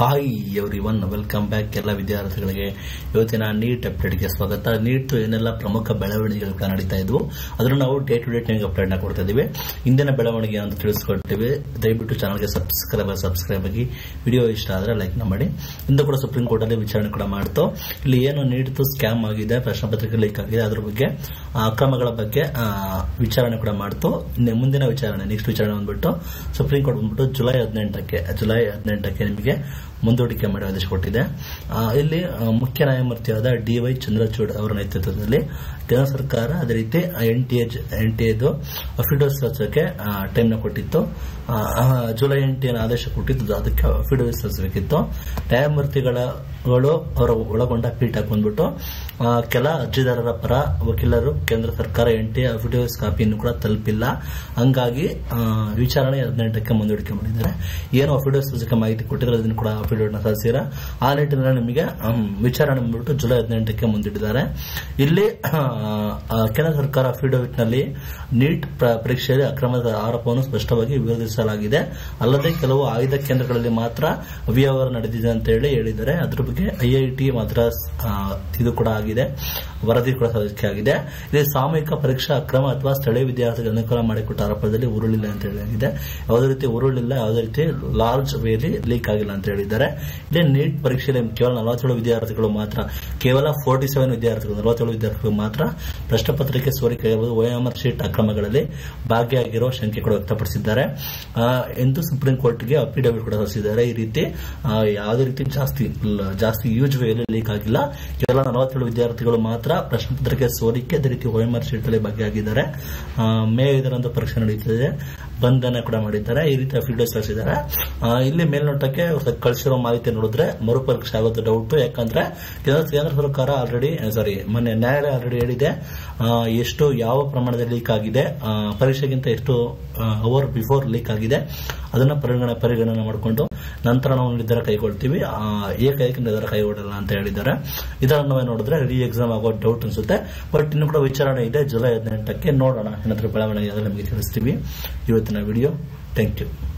hi everyone welcome back ಎಲ್ಲ ವಿದ್ಯಾರ್ಥಿಗಳಿಗೆ ಇವತ್ತಿನ ನೀಟ್ ಅಪ್ಡೇಟ್ಗೆ ಸ್ವಾಗತ ನೀಟ್ ಏನೆಲ್ಲ ಪ್ರಮುಖ ಬೆಳವಣಿಗೆಗಳು ಕೂಡ ನಡೀತಾ ಇದ್ವು ಅದನ್ನು ನಾವು ಡೇ ಟು ಡೇ ನಿಮಗೆ ಅಪ್ಡೇಟ್ನ ಕೊಡ್ತಾ ಇದ್ದೀವಿ ಇಂದಿನ ಬೆಳವಣಿಗೆ ಅಂತ ತಿಳಿಸ್ಕೊಡ್ತೀವಿ ದಯವಿಟ್ಟು ಚಾನಲ್ಗೆ ಸಬ್ಸ್ಕ್ರೈಬ್ ಸಬ್ಸ್ಕ್ರೈಬ್ ಆಗಿ ವಿಡಿಯೋ ಇಷ್ಟ ಆದರೆ ಲೈಕ್ ಮಾಡಿ ಇಂದು ಕೂಡ ಸುಪ್ರೀಂ ಕೋರ್ಟ್ ಅಲ್ಲಿ ವಿಚಾರಣೆ ಕೂಡ ಮಾಡ್ತು ಇಲ್ಲಿ ಏನು ನೀಡ್ತು ಸ್ಕ್ಯಾಮ್ ಆಗಿದೆ ಪ್ರಶ್ನೆ ಪತ್ರಿಕೆ ಲೀಕ್ ಆಗಿದೆ ಅದ್ರ ಬಗ್ಗೆ ಆ, ಅಕ್ರಮಗಳ ಬಗ್ಗೆ ಆ, ವಿಚಾರಣೆ ಕೂಡ ಮಾಡ್ತು ಇನ್ನು ಮುಂದಿನ ವಿಚಾರಣೆ ನೆಕ್ಸ್ಟ್ ವಿಚಾರಣೆ ಬಂದ್ಬಿಟ್ಟು ಸುಪ್ರೀಂ ಕೋರ್ಟ್ ಬಂದ್ಬಿಟ್ಟು ಜುಲೈ ಹದಿನೆಂಟಕ್ಕೆ ಜುಲೈ ಹದಿನೆಂಟಕ್ಕೆ ನಿಮಗೆ ಮುಂದೂಡಿಕೆ ಮಾಡಿ ಆದೇಶ ಕೊಟ್ಟಿದೆ ಆ, ಇಲ್ಲಿ ಆ, ಮುಖ್ಯ ನ್ಯಾಯಮೂರ್ತಿಯಾದ ಡಿ ವೈ ಚಂದ್ರಚೂಡ್ ಅವರ ನೇತೃತ್ವದಲ್ಲಿ ಕೇಂದ್ರ ಸರ್ಕಾರ ಅದೇ ರೀತಿ ಎನ್ ಟಿ ಎನ್ ಟಿ ಎದು ಅಫಿಡೋಸ್ ರಚಿಸೋಕೆ ಟೈಮ್ನ ಕೊಟ್ಟಿತ್ತು ಆ, ಆ, ಜುಲೈ ಎಂಟಿನ ಆದೇಶ ಕೊಟ್ಟಿದ್ದು ಅದಕ್ಕೆ ಅಫಿಡೋಸ್ ರಚಿಸಬೇಕಿತ್ತು ನ್ಯಾಯಮೂರ್ತಿಗಳು ಅವರ ಒಳಗೊಂಡ ಪೀಠ ಬಂದ್ಬಿಟ್ಟು ಆ, ಕೆಲ ಅರ್ಜಿದಾರರ ಪರ ವಕೀಲರು ಕೇಂದ್ರ ಸರ್ಕಾರ ಎನ್ ಟಿ ಅಫಿಡೋಸ್ ಕಾಪಿಯನ್ನು ಕೂಡ ತಲುಪಿಲ್ಲ ಹಂಗಾಗಿ ಆ, ವಿಚಾರಣೆ ಹದಿನೆಂಟಕ್ಕೆ ಮುಂದೂಡಿಕೆ ಮಾಡಿದ್ದಾರೆ ಏನು ಅಫಿಡೋಸ್ ರಚಿಕೆ ಮಾಹಿತಿ ಕೊಟ್ಟಿದ್ರೆ ಅದನ್ನು ಕೂಡ ಅಫಿಡೋಟ್ ನ ಸಲ್ಲಿಸಿರ ಆ ನಿಟ್ಟಿನಲ್ಲಿ ನಿಮಗೆ ಹ್ಮ್, ವಿಚಾರಣೆ ಬಂದ್ಬಿಟ್ಟು ಜುಲೈ ಹದಿನೆಂಟಕ್ಕೆ ಮುಂದಿಟ್ಟಿದ್ದಾರೆ ಇಲ್ಲಿ ಆ, ಆ, ಕೇಂದ್ರ ಸರ್ಕಾರ ಅಫಿಡವಿಟ್ ನಲ್ಲಿ ನೀಟ್ ಪ್ರ- ಪರೀಕ್ಷೆಯಲ್ಲಿ ಅಕ್ರಮದ ಆರೋಪವನ್ನು ಸ್ಪಷ್ಟವಾಗಿ ವಿರೋಧಿಸಲಾಗಿದೆ ಅಲ್ಲದೆ ಕೆಲವು ಆಯ್ದ ಕೇಂದ್ರಗಳಲ್ಲಿ ಮಾತ್ರ ಅವ್ಯವಹಾರ ನಡೆದಿದೆ ಅಂತ ಹೇಳಿ ಹೇಳಿದ್ದಾರೆ ಅದ್ರ ಬಗ್ಗೆ ಐಐಟಿ ಮದ್ರಾಸ್ ಆ, ಇದು ಕೂಡ ಆಗಿದೆ ವರದಿ ಕೂಡ ಸಲ್ಲಿಕೆ ಆಗಿದೆ ಇಲ್ಲಿ ಸಾಮೂಹಿಕ ಪರೀಕ್ಷಾ ಅಕ್ರಮ ಅಥವಾ ಸ್ಥಳೀಯ ವಿದ್ಯಾರ್ಥಿಗಳಿಗೆ ಅನುಕೂಲ ಮಾಡಿಕೊಟ್ಟ ಆರೋಪದಲ್ಲಿ ಉರುಳಿಲ್ಲ ಅಂತ ಹೇಳಲಾಗಿದೆ ಯಾವುದೇ ರೀತಿ ಉರುಳಿಲ್ಲ ಯಾವುದೇ ರೀತಿ ಲಾರ್ಜ್ ವೇಲಿ ಲೀಕ್ ಆಗಿಲ್ಲ ಅಂತ ಹೇಳಿದ್ದಾರೆ ಇಲ್ಲಿ ನೀಟ್ ಪರೀಕ್ಷೆಯಲ್ಲಿ ಕೇವಲ ನಲವತ್ತೇಳು ವಿದ್ಯಾರ್ಥಿಗಳು ಮಾತ್ರ ಕೇವಲ ಫೋರ್ಟಿ ಸೆವೆನ್ ವಿದ್ಯಾರ್ಥಿಗಳು ನಲವತ್ತೇಳು ವಿದ್ಯಾರ್ಥಿಗಳು ಮಾತ್ರ ಪ್ರಶ್ನೆ ಪತ್ರಿಕೆ ಸೋರಿಕೆ ಆಗಿರ್ಬೋದು ಓಎಂಆರ್ ಶೀಟ್ ಅಕ್ರಮಗಳಲ್ಲಿ ಭಾಗಿಯಾಗಿರುವ ಶಂಕೆ ಕೂಡ ವ್ಯಕ್ತಪಡಿಸಿದ್ದಾರೆ ಆ, ಎಂದು ಸುಪ್ರೀಂ ಕೋರ್ಟ್ಗೆ ಅಫಿಡವಿಟ್ ಕೂಡ ಸಲ್ಲಿಸಿದ್ದಾರೆ ಈ ರೀತಿ ಆ, ಯಾವುದೇ ರೀತಿ ಜಾಸ್ತಿ ಲ- ಜಾಸ್ತಿ ಯೂಜ್ ವೇಲಿ ಲೀಕ್ ಆಗಿಲ್ಲ ಕೇವಲ ನಲವತ್ತೇಳು ವಿದ್ಯಾರ್ಥಿಗಳು ಮಾತ್ರ ಪ್ರಶ್ನೆ ಪತ್ರಿಕೆ ಸೋರಿಕೆ ಅದೇ ರೀತಿ ಓಎಂಆರ್ ಶೀಟ್ ಅಲ್ಲಿ ಭಾಗಿಯಾಗಿದ್ದಾರೆ ಆ, ಮೇ ಐದರಂದು ಪರೀಕ್ಷೆ ನಡೀತಿದೆ ಬಂಧನ ಕೂಡ ಮಾಡಿದ್ದಾರೆ ಈ ರೀತಿ ಅಫಿಡವಿಟ್ ಸಲ್ಲಿಸಿದ್ದಾರೆ ಆ, ಇಲ್ಲಿ ಮೇಲ್ನೋಟಕ್ಕೆ ಅವ್ರು ಕಳಿಸಿರೋ ಮಾಹಿತಿ ನೋಡಿದ್ರೆ ಮರುಪರೀಕ್ಷೆ ಆಗೋದು ಡೌಟ್ ಯಾಕಂದ್ರೆ ಕೇಂದ್ರ ಕೇಂದ್ರ ಸರ್ಕಾರ ಆಲ್ರೆಡಿ ಸಾರಿ ಮೊನ್ನೆ ನ್ಯಾಯಾಲಯ ಆಲ್ರೆಡಿ ಹೇಳಿದೆ ಆ, ಎಷ್ಟು ಯಾವ ಪ್ರಮಾಣದಲ್ಲಿ ಲೀಕ್ ಆಗಿದೆ ಆ, ಪರೀಕ್ಷೆಗಿಂತ ಎಷ್ಟು ಅವರ್ ಬಿಫೋರ್ ಲೀಕ್ ಆಗಿದೆ ಅದನ್ನ ಪರಿಗಣನೆ ಪರಿಗಣನೆ ಮಾಡಿಕೊಂಡು ನಂತರ ನಾವು ನಿರ್ಧಾರ ಕೈಗೊಳ್ತೀವಿ ಆ, ಏಕೈಕ ನಿರ್ಧಾರ ಕೈಗೊಳ್ಳಲ್ಲ ಅಂತ ಹೇಳಿದ್ದಾರೆ ಇದನ್ನು ನೋಡಿದ್ರೆ ರೀ ಎಕ್ಸಾಮ್ ಆಗೋ ಡೌಟ್ ಅನ್ಸುತ್ತೆ ಬಟ್ ಇನ್ನು ಕೂಡ ವಿಚಾರಣೆ ಇದೆ ಜುಲೈ ಹದಿನೆಂಟಕ್ಕೆ ನೋಡೋಣ ಏನಾದ್ರೂ ಬೆಳವಣಿಗೆ ಆದ್ರೆ ನಿಮಗೆ ತಿಳಿಸ್ತೀವಿ ಇವತ್ತಿನ ವಿಡಿಯೋ ಥ್ಯಾಂಕ್ ಯು